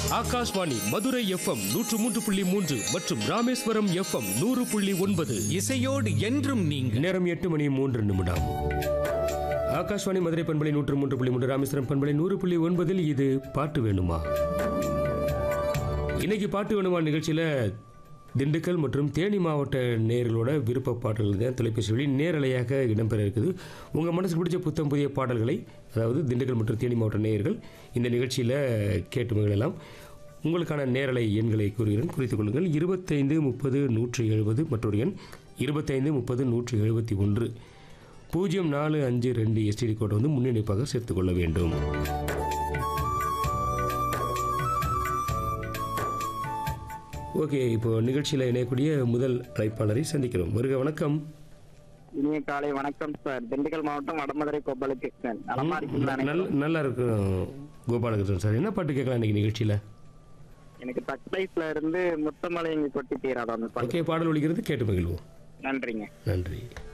Akashvani Madurai FM நூற்று மூன்று புள்ளி மூன்று மற்றும் ராமேஸ்வரம் எஃப்எம் நூறு புள்ளி ஒன்பது இசையோடு என்றும் நீங்கள் நேரம் எட்டு மணி மூன்று நிமிடம் ஆகாஷ்வாணி மதுரை பண்பலை நூற்று மூன்று புள்ளி மூன்று ராமேஸ்வரம் பண்பலை நூறு புள்ளி ஒன்பதில் இது பாட்டு வேணுமா இன்னைக்கு பாட்டு வேணுமா நிகழ்ச்சியில் திண்டுக்கல் மற்றும் தேனி மாவட்ட நேயர்களோட விருப்ப பாடல்கள் தான் தொலைபேசி வழி நேரலையாக இடம்பெற இருக்குது உங்கள் மனசுக்கு பிடிச்ச புத்தம் புதிய பாடல்களை அதாவது திண்டுக்கல் மற்றும் தேனி மாவட்ட நேயர்கள் இந்த நிகழ்ச்சியில் கேட்டு மகிழலாம் உங்களுக்கான நேரலை எண்களை கூறுகிறேன் குறித்துக் கொள்ளுங்கள் இருபத்தைந்து முப்பது நூற்றி எழுபது மற்றொரு எண் இருபத்தைந்து முப்பது நூற்றி எழுபத்தி ஒன்று பூஜ்ஜியம் நாலு அஞ்சு ரெண்டு எஸ்டிடி கோட்டை வந்து முன்னிணைப்பாக சேர்த்துக் கொள்ள வேண்டும் ஓகே இப்போ நிகழ்ச்சியில் இணையக்கூடிய முதல் அழைப்பாளரை சந்திக்கிறோம் வருக வணக்கம் இனிய காலை வணக்கம் சார் திண்டுக்கல் மாவட்டம் வடமதுரை கோபாலகிருஷ்ணன் நலமா இருக்கீங்களா நல்ல நல்லா இருக்கும் கோபாலகிருஷ்ணன் சார் என்ன பாட்டு கேட்கலாம் இன்னைக்கு நிகழ்ச்சியில் எனக்கு தக்லைஸ்ல இருந்து முத்தமலை இங்க கொட்டி தீராத அந்த பாட்டு ஓகே பாடல் ஒழிக்கிறது கேட்டு மகிழ்வோம் நன்றிங்க நன்றி